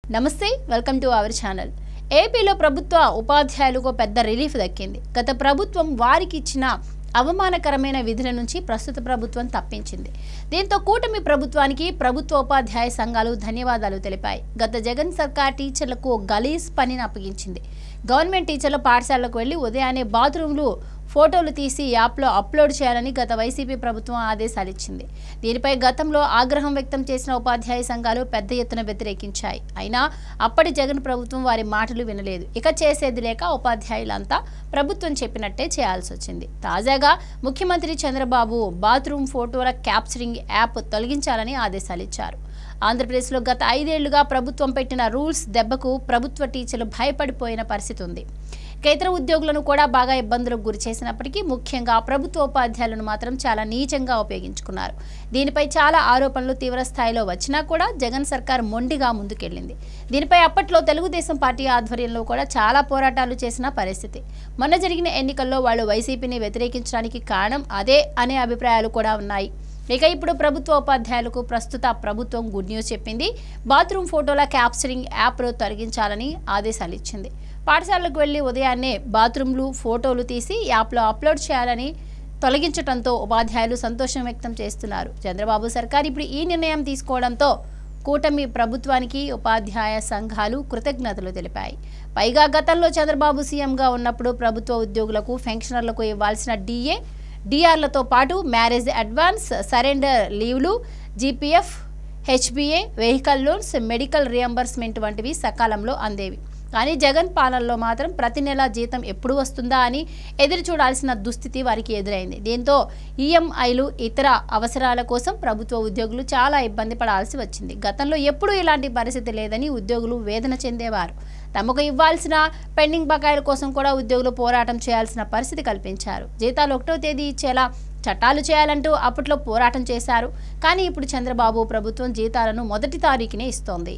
నమస్తే welcome to our channel ఏపీలో ప్రభుత్వ ఉపాధ్యాయులకు పెద్ద రిలీఫ్ దక్కింది గత ప్రభుత్వం వారికి ఇచ్చిన అవమానకరమైన విధుల నుంచి ప్రస్తుత ప్రభుత్వం తప్పించింది దీంతో కూటమి ప్రభుత్వానికి ప్రభుత్వ ఉపాధ్యాయ సంఘాలు ధన్యవాదాలు తెలిపాయి గత జగన్ సర్కార్ టీచర్లకు గలీజ్ పనిని అప్పగించింది గవర్నమెంట్ టీచర్లు పాఠశాలకు వెళ్లి ఉదయాన్నే బాత్రూంలు ఫోటోలు తీసి యాప్లో అప్లోడ్ చేయాలని గత వైసీపీ ప్రభుత్వం ఆదేశాలు ఇచ్చింది దీనిపై గతంలో ఆగ్రహం వ్యక్తం చేసిన ఉపాధ్యాయ సంఘాలు పెద్ద ఎత్తున వ్యతిరేకించాయి అయినా అప్పటి జగన్ ప్రభుత్వం వారి మాటలు వినలేదు ఇక చేసేది లేక ఉపాధ్యాయులంతా ప్రభుత్వం చెప్పినట్టే చేయాల్సి వచ్చింది తాజాగా ముఖ్యమంత్రి చంద్రబాబు బాత్రూమ్ ఫోటోల క్యాప్చరింగ్ యాప్ తొలగించాలని ఆదేశాలు ఇచ్చారు ఆంధ్రప్రదేశ్లో గత ఐదేళ్లుగా ప్రభుత్వం పెట్టిన రూల్స్ దెబ్బకు ప్రభుత్వ టీచర్లు భయపడిపోయిన పరిస్థితి ఉంది ఇక ఇతర ఉద్యోగులను కూడా బాగా ఇబ్బందులకు గురి చేసినప్పటికీ ముఖ్యంగా ప్రభుత్వ ఉపాధ్యాయులను మాత్రం చాలా నీచంగా ఉపయోగించుకున్నారు దీనిపై చాలా ఆరోపణలు తీవ్ర స్థాయిలో వచ్చినా కూడా జగన్ సర్కార్ మొండిగా ముందుకెళ్లింది దీనిపై అప్పట్లో తెలుగుదేశం పార్టీ ఆధ్వర్యంలో కూడా చాలా పోరాటాలు చేసిన పరిస్థితి మొన్న జరిగిన ఎన్నికల్లో వాళ్ళు వైసీపీని వ్యతిరేకించడానికి కారణం అదే అనే అభిప్రాయాలు కూడా ఉన్నాయి ఇక ఇప్పుడు ప్రభుత్వ ఉపాధ్యాయులకు ప్రస్తుత ప్రభుత్వం గుడ్ న్యూస్ చెప్పింది బాత్రూమ్ ఫోటోల క్యాప్చరింగ్ యాప్ను తొలగించాలని ఆదేశాలు ఇచ్చింది పాఠశాలకు వెళ్లి ఉదయాన్నే బాత్రూమ్లు ఫోటోలు తీసి యాప్లో అప్లోడ్ చేయాలని తొలగించడంతో ఉపాధ్యాయులు సంతోషం వ్యక్తం చేస్తున్నారు చంద్రబాబు సర్కార్ ఇప్పుడు ఈ నిర్ణయం తీసుకోవడంతో కూటమి ప్రభుత్వానికి ఉపాధ్యాయ సంఘాలు కృతజ్ఞతలు తెలిపాయి పైగా గతంలో చంద్రబాబు సీఎంగా ఉన్నప్పుడు ప్రభుత్వ ఉద్యోగులకు పెన్షనర్లకు ఇవ్వాల్సిన డిఏ డిఆర్లతో పాటు మ్యారేజ్ అడ్వాన్స్ సరెండర్ లీవ్లు GPF HBA vehicle loans medical reimbursement వంటివి సకాలంలో అందేవి కానీ జగన్ పాలనలో మాత్రం ప్రతి నెల జీతం ఎప్పుడు వస్తుందా అని ఎదురు చూడాల్సిన దుస్థితి వారికి ఎదురైంది దీంతో ఈఎంఐలు ఇతర అవసరాల కోసం ప్రభుత్వ ఉద్యోగులు చాలా ఇబ్బంది పడాల్సి వచ్చింది గతంలో ఎప్పుడూ ఇలాంటి పరిస్థితి లేదని ఉద్యోగులు వేదన చెందేవారు తమకు ఇవ్వాల్సిన పెండింగ్ బకాయిల కోసం కూడా ఉద్యోగులు పోరాటం చేయాల్సిన పరిస్థితి కల్పించారు జీతాలు ఒకటో తేదీ ఇచ్చేలా చట్టాలు చేయాలంటూ అప్పట్లో పోరాటం చేశారు కానీ ఇప్పుడు చంద్రబాబు ప్రభుత్వం జీతాలను మొదటి తారీఖునే ఇస్తోంది